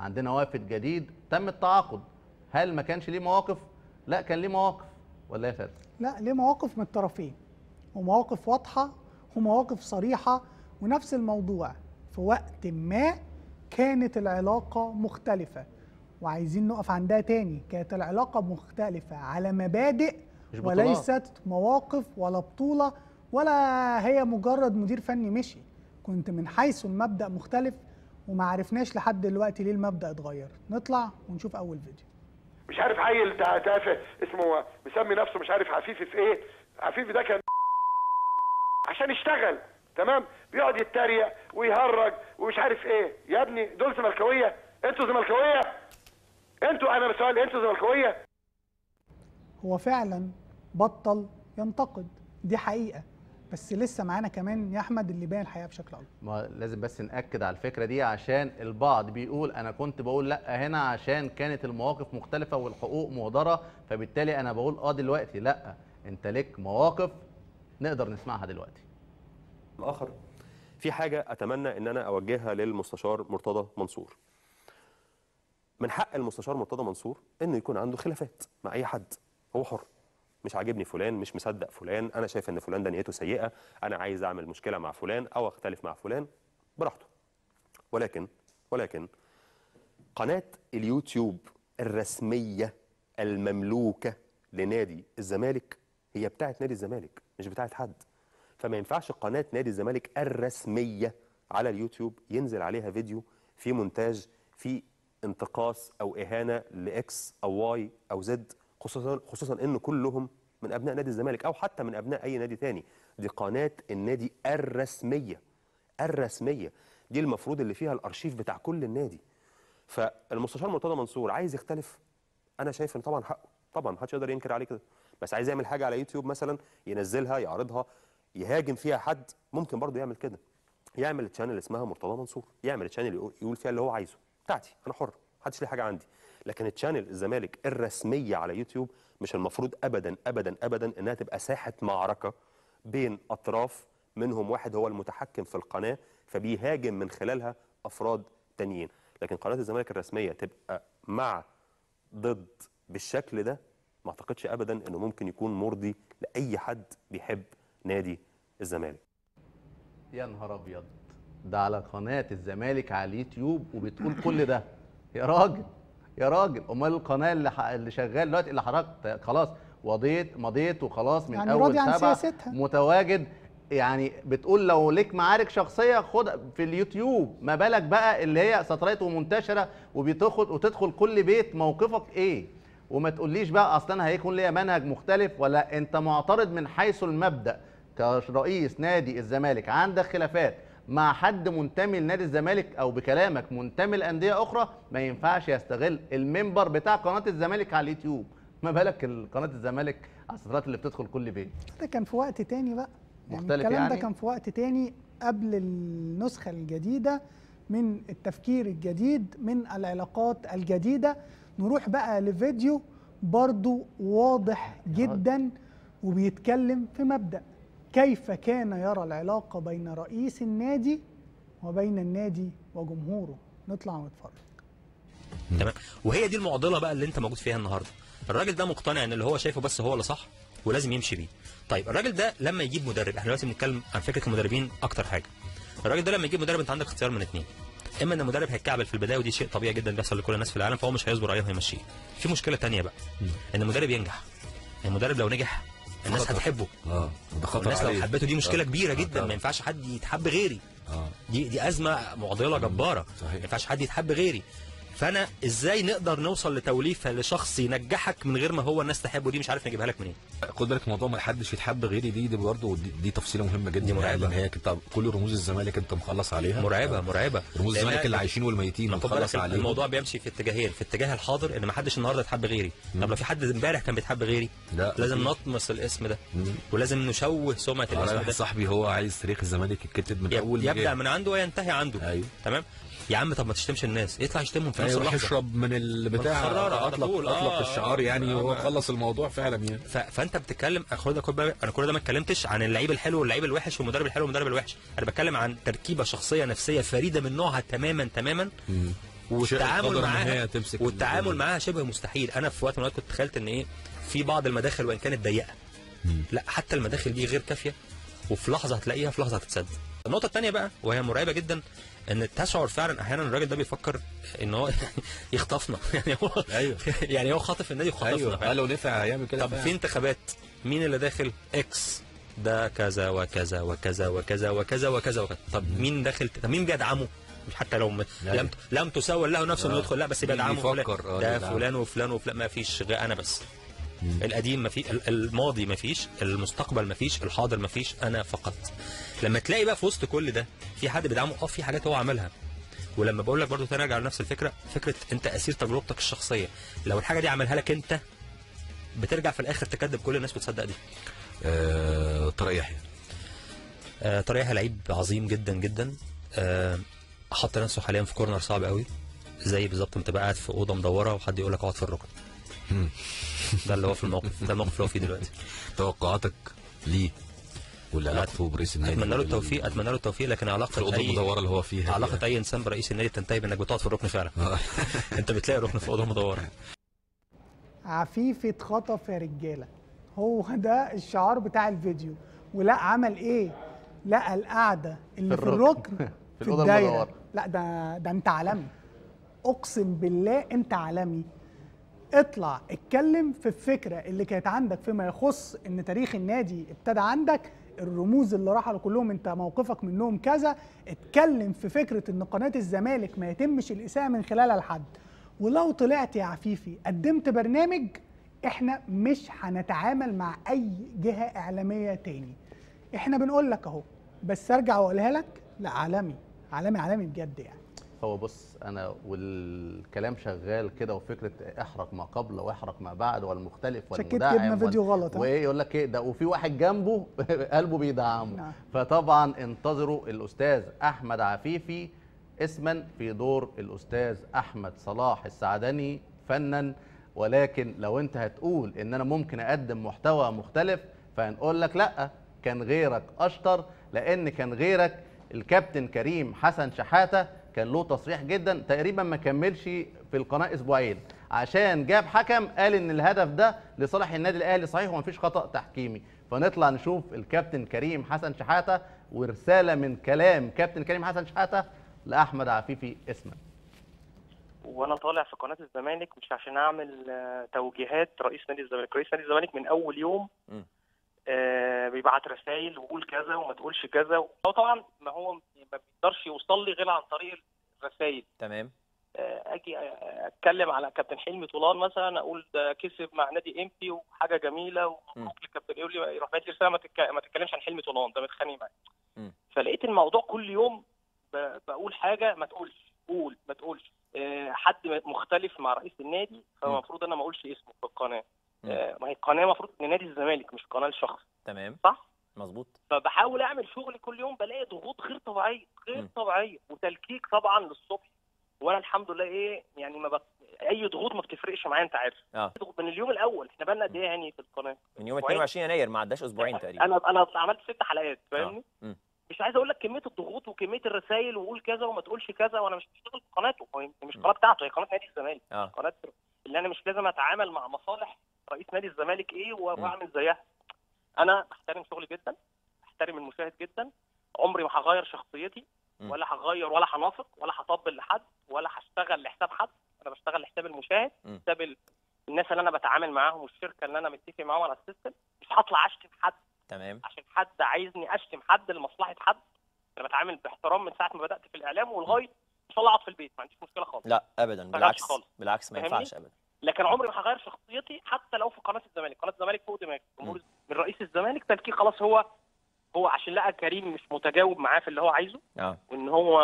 عندنا وافد جديد تم التعاقد هل ما كانش ليه مواقف لا كان ليه مواقف ولا يا فارس لا ليه مواقف من الطرفين ومواقف واضحة ومواقف صريحة ونفس الموضوع في وقت ما كانت العلاقة مختلفة وعايزين نقف عندها تاني كانت العلاقة مختلفة على مبادئ مش بطولات. وليست مواقف ولا بطولة ولا هي مجرد مدير فني مشي كنت من حيث المبدأ مختلف وما عرفناش لحد دلوقتي ليه المبدأ اتغير نطلع ونشوف أول فيديو مش عارف عيل تع- تافه اسمه مسمي نفسه مش عارف عفيفي في ايه عفيفي ده كان عشان يشتغل تمام بيقعد يتريق ويهرج ومش عارف ايه يا ابني دول زملكاويه انتوا زملكاويه انتوا انا بسؤال انتوا زملكاويه هو فعلا بطل ينتقد دي حقيقة بس لسه معانا كمان يا أحمد اللي باين الحقيقة بشكل أكبر ما لازم بس ناكد على الفكره دي عشان البعض بيقول انا كنت بقول لا هنا عشان كانت المواقف مختلفه والحقوق مهدره فبالتالي انا بقول اه دلوقتي لا انت لك مواقف نقدر نسمعها دلوقتي الاخر في حاجه اتمنى ان انا اوجهها للمستشار مرتضى منصور من حق المستشار مرتضى منصور انه يكون عنده خلافات مع اي حد هو حر مش عاجبني فلان مش مصدق فلان انا شايف ان فلان ده نيته سيئه انا عايز اعمل مشكله مع فلان او اختلف مع فلان براحته ولكن ولكن قناه اليوتيوب الرسميه المملوكه لنادي الزمالك هي بتاعت نادي الزمالك مش بتاعت حد فما ينفعش قناه نادي الزمالك الرسميه على اليوتيوب ينزل عليها فيديو في مونتاج في انتقاص او اهانه لاكس او واي او زد خصوصا خصوصا ان كلهم من ابناء نادي الزمالك او حتى من ابناء اي نادي تاني دي قناه النادي الرسميه الرسميه دي المفروض اللي فيها الارشيف بتاع كل النادي فالمستشار مرتضى منصور عايز يختلف انا شايف ان طبعا حقه طبعا محدش يقدر ينكر عليه كده بس عايز يعمل حاجه على يوتيوب مثلا ينزلها يعرضها يهاجم فيها حد ممكن برضه يعمل كده يعمل تشانل اسمها مرتضى منصور يعمل تشانل يقول- يقول فيها اللي هو عايزه بتاعتي انا حر محدش ليه حاجه عندي لكن التشانل الزمالك الرسميه على يوتيوب مش المفروض ابدا ابدا ابدا انها تبقى ساحه معركه بين اطراف منهم واحد هو المتحكم في القناه فبيهاجم من خلالها افراد تانيين لكن قناه الزمالك الرسميه تبقى مع ضد بالشكل ده ما اعتقدش ابدا انه ممكن يكون مرضي لاي حد بيحب نادي الزمالك يا نهار ابيض ده على قناه الزمالك على اليوتيوب وبتقول كل ده يا راجل يا راجل امال القناه اللي ح... اللي شغال دلوقتي اللي حضرتك خلاص وضيت مضيت وخلاص من يعني اول راضي عن سبعة سياستها. متواجد يعني بتقول لو ليك معارك شخصيه خد في اليوتيوب ما بالك بقى اللي هي سطرات ومنتشره وبتدخل وتدخل كل بيت موقفك ايه وما تقوليش بقى اصلا هيكون ليا منهج مختلف ولا انت معترض من حيث المبدا كرئيس نادي الزمالك عندك خلافات مع حد منتمي لنادي الزمالك او بكلامك منتمي لانديه اخرى ما ينفعش يستغل المنبر بتاع قناه الزمالك على اليوتيوب ما بالك قناه الزمالك على السطرات اللي بتدخل كل بيت ده كان في وقت تاني بقى مختلف الكلام يعني؟ ده كان في وقت تاني قبل النسخة الجديدة من التفكير الجديد من العلاقات الجديدة نروح بقى لفيديو برضو واضح جدا وبيتكلم في مبدأ كيف كان يرى العلاقة بين رئيس النادي وبين النادي وجمهوره نطلع ونتفرج تمام وهي دي المعضله بقى اللي انت موجود فيها النهارده الراجل ده مقتنع ان اللي هو شايفه بس هو اللي صح ولازم يمشي بيه طيب الراجل ده لما يجيب مدرب احنا دلوقتي بنتكلم عن فكره المدربين اكتر حاجه الراجل ده لما يجيب مدرب انت عندك اختيار من اثنين اما ان المدرب هيتكعبل في البدايه ودي شيء طبيعي جدا بيحصل لكل الناس في العالم فهو مش هيصبر عليه وهيمشيه في مشكله تانية بقى ان المدرب ينجح المدرب لو نجح الناس خطر. هتحبه اه ده خطر والناس لو عليه. حبته دي مشكله آه. كبيره آه، جدا طبعا. ما ينفعش حد يتحب غيري اه دي دي ازمه معضله جباره صحيح. ما ينفعش حد يتحب غيري فانا ازاي نقدر نوصل لتوليفه لشخص ينجحك من غير ما هو الناس تحبه دي مش عارف نجيبها لك منين خد بالك موضوع ما حدش يتحب غيري دي دي برضه دي, دي تفصيله مهمه جدا دي مرعبة. يعني لان هي انت كل رموز الزمالك انت مخلص عليها مرعبه مرعبه رموز لأن- الزمالك اللي عايشين والميتين ما خد مخلص بالك عليهم الموضوع بيمشي في اتجاهين في اتجاه الحاضر ان ما حدش النهارده يتحب غيري طب لو في حد امبارح كان بيتحب غيري لا لازم مفيش. نطمس الاسم ده مم. ولازم نشوه سمعه انا الاسم واحد ده صاحبي هو عايز تاريخ الزمالك يتكتب من اول يب- ما يبدا جه. من عنده وينتهي عنده ايوه تمام يا عم طب ما تشتمش الناس يطلع يشتمهم في نفس يروح اللحظه يشرب من البتاع الخرارة على اطلق طول. اطلق آه، الشعار آه، يعني آه، وهو آه. خلص الموضوع فعلا يعني ف... فانت بتتكلم خد خد بالك انا كل ده ما اتكلمتش عن اللعيب الحلو واللعيب الوحش والمدرب الحلو والمدرب الوحش انا بتكلم عن تركيبه شخصيه نفسيه فريده من نوعها تماما تماما والتعامل قدر إن معاها هي تمسك والتعامل ال- معاها شبه مستحيل انا في وقت من الأوقات كنت تخيلت ان ايه في بعض المداخل وان كانت ضيقه لا حتى المداخل دي غير كافيه وفي لحظه هتلاقيها في لحظه هتتسد النقطه الثانيه بقى وهي مرعبه جدا ان تشعر فعلا احيانا الراجل ده بيفكر ان هو يخطفنا يعني هو ايوه يعني هو خاطف النادي وخطفنا ايوه فعلا. قال لو نفع هيعمل كده طب فعلا. في انتخابات مين اللي داخل اكس ده كذا وكذا وكذا وكذا وكذا وكذا وكذا طب مين داخل طب مين بيدعمه مش حتى لو م... أيوة. لم لم تسول له نفسه انه آه. يدخل لا بس مين بيدعمه بيفكر؟ فلان آه، ده بيدعمه. فلان وفلان وفلان ما فيش غير انا بس القديم ما في ال- الماضي ما فيش المستقبل ما فيش الحاضر ما فيش انا فقط لما تلاقي بقى في وسط كل ده في حد بيدعمه اه في حاجات هو عملها ولما بقول لك برضه تاني ارجع لنفس الفكره فكره انت اسير تجربتك الشخصيه لو الحاجه دي عملها لك انت بترجع في الاخر تكذب كل الناس وتصدق دي آه طارق يحيى آه طارق يحيى لعيب عظيم جدا جدا آه حط نفسه حاليا في كورنر صعب قوي زي بالظبط ما تبقى قاعد في اوضه مدوره وحد يقول لك اقعد في الركن ده اللي هو في الموقف ده الموقف اللي هو فيه دلوقتي توقعاتك ليه واللي علاقته برئيس النادي اتمنى له التوفيق اتمنى له التوفيق لكن في علاقه الاوضه اي المدوره اللي هو فيها علاقه اي انسان برئيس النادي تنتهي بانك بتقعد في الركن فعلا آه. انت بتلاقي ركن في اوضه مدوره عفيفي اتخطف يا رجاله هو ده الشعار بتاع الفيديو ولا عمل ايه لقى القعده اللي في في الركن. الركن في في الأوضة الدايره المدورة. لا ده ده انت عالمي اقسم بالله انت عالمي اطلع اتكلم في الفكره اللي كانت عندك فيما يخص ان تاريخ النادي ابتدى عندك الرموز اللي راحوا كلهم انت موقفك منهم كذا اتكلم في فكره ان قناه الزمالك ما يتمش الاساءه من خلالها لحد ولو طلعت يا عفيفي قدمت برنامج احنا مش هنتعامل مع اي جهه اعلاميه تاني احنا بنقول لك اهو بس ارجع واقولها لك لا عالمي عالمي عالمي بجد يعني هو بص انا والكلام شغال كده وفكره احرق ما قبل واحرق ما بعد والمختلف شكيت والمدعم جبنا وال- فيديو غلط، ها؟ وايه يقول لك ايه ده وفي واحد جنبه قلبه بيدعمه نعم. فطبعا انتظروا الاستاذ احمد عفيفي اسما في دور الاستاذ احمد صلاح السعدني فنا ولكن لو انت هتقول ان انا ممكن اقدم محتوى مختلف فهنقول لك لا كان غيرك اشطر لان كان غيرك الكابتن كريم حسن شحاته كان له تصريح جدا تقريبا ما كملش في القناه اسبوعين عشان جاب حكم قال ان الهدف ده لصالح النادي الاهلي صحيح ومفيش خطا تحكيمي فنطلع نشوف الكابتن كريم حسن شحاته ورساله من كلام كابتن كريم حسن شحاته لاحمد عفيفي اسما وانا طالع في قناه الزمالك مش عشان اعمل آه، توجيهات رئيس نادي الزمالك رئيس نادي الزمالك من اول يوم مم. آه بيبعت رسائل وقول كذا وما تقولش كذا هو طبعا ما هو ما بيقدرش يوصل لي غير عن طريق الرسائل تمام آه، اجي آه، اتكلم على كابتن حلمي طولان مثلا اقول ده كسب مع نادي امبي وحاجه جميله ومبروك للكابتن يقول لي يروح باعت لي رساله ما, تتك... ما تتكلمش عن حلمي طولان ده متخانق معايا مم. فلقيت الموضوع كل يوم ب... بقول حاجه ما تقولش قول ما تقولش آه، حد مختلف مع رئيس النادي فالمفروض انا ما اقولش اسمه في القناه مم. آه، ما هي القناه المفروض ان نادي الزمالك مش قناه لشخص تمام صح مظبوط فبحاول اعمل شغلي كل يوم بلاقي ضغوط غير طبيعيه غير م. طبيعيه وتلكيك طبعا للصبح وانا الحمد لله ايه يعني ما بت... اي ضغوط ما بتفرقش معايا انت عارف اه ضغوط من اليوم الاول احنا بقالنا قد ايه يعني في القناه من يوم أسبوعين. 22 يناير ما عداش اسبوعين تقريبا انا انا عملت ست حلقات فاهمني آه. م. مش عايز اقول لك كميه الضغوط وكميه الرسائل وقول كذا وما تقولش كذا وانا مش بشتغل في قناته هو مش قناه بتاعته هي قناه نادي الزمالك اه قناه اللي انا مش لازم اتعامل مع مصالح رئيس نادي الزمالك ايه و- م. واعمل زيها انا بحترم شغلي جدا بحترم المشاهد جدا عمري ما هغير شخصيتي م. ولا هغير ولا هنافق ولا هطبل لحد ولا هشتغل لحساب حد انا بشتغل لحساب المشاهد م. حساب ال- الناس اللي انا بتعامل معاهم والشركه اللي انا متفق معاهم على السيستم مش هطلع اشتم حد تمام عشان حد عايزني اشتم حد لمصلحه حد انا بتعامل باحترام من ساعه ما بدات في الاعلام ولغايه ان شاء الله اقعد في البيت ما عنديش مشكله خالص لا ابدا ما بالعكس خالص. بالعكس ما فاهمني؟ ينفعش ابدا لكن عمري ما هغير شخصيتي حتى لو في قناه الزمالك قناه الزمالك فوق دماغي جمهور من رئيس الزمالك تلكيه خلاص هو هو عشان لقى كريم مش متجاوب معاه في اللي هو عايزه اه وان هو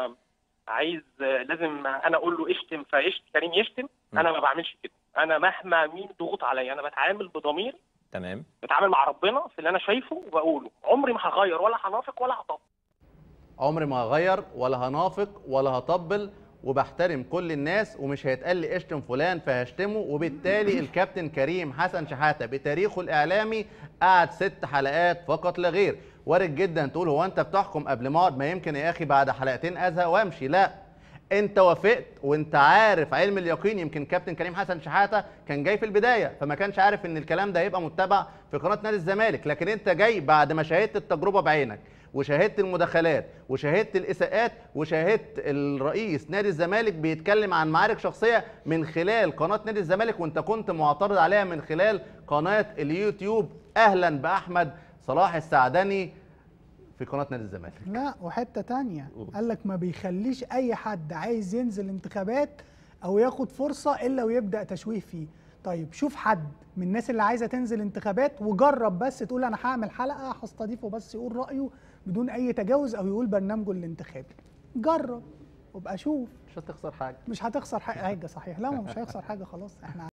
عايز لازم انا اقول له اشتم فيشتم كريم يشتم م. انا ما بعملش كده انا مهما مين ضغط عليا انا بتعامل بضمير تمام بتعامل مع ربنا في اللي انا شايفه وبقوله عمري ما هغير ولا هنافق ولا هطبق عمري ما هغير ولا هنافق ولا هطبل وبحترم كل الناس ومش هيتقال لي اشتم فلان فهشتمه وبالتالي الكابتن كريم حسن شحاته بتاريخه الاعلامي قعد ست حلقات فقط لا غير وارد جدا تقول هو انت بتحكم قبل ما اقعد ما يمكن يا اخي بعد حلقتين ازهق وامشي لا انت وافقت وانت عارف علم اليقين يمكن كابتن كريم حسن شحاته كان جاي في البدايه فما كانش عارف ان الكلام ده هيبقى متبع في قناه نادي الزمالك لكن انت جاي بعد ما شاهدت التجربه بعينك وشاهدت المداخلات وشاهدت الاساءات وشاهدت الرئيس نادي الزمالك بيتكلم عن معارك شخصيه من خلال قناه نادي الزمالك وانت كنت معترض عليها من خلال قناه اليوتيوب اهلا باحمد صلاح السعدني في قناه نادي الزمالك لا وحته تانية قال لك ما بيخليش اي حد عايز ينزل انتخابات او ياخد فرصه الا ويبدا تشويه فيه طيب شوف حد من الناس اللي عايزه تنزل انتخابات وجرب بس تقول انا هعمل حلقه هستضيفه بس يقول رايه بدون اي تجاوز او يقول برنامجه الانتخابي جرب وابقى شوف مش هتخسر حاجه مش هتخسر حاجه صحيح لا ما مش هيخسر حاجه خلاص احنا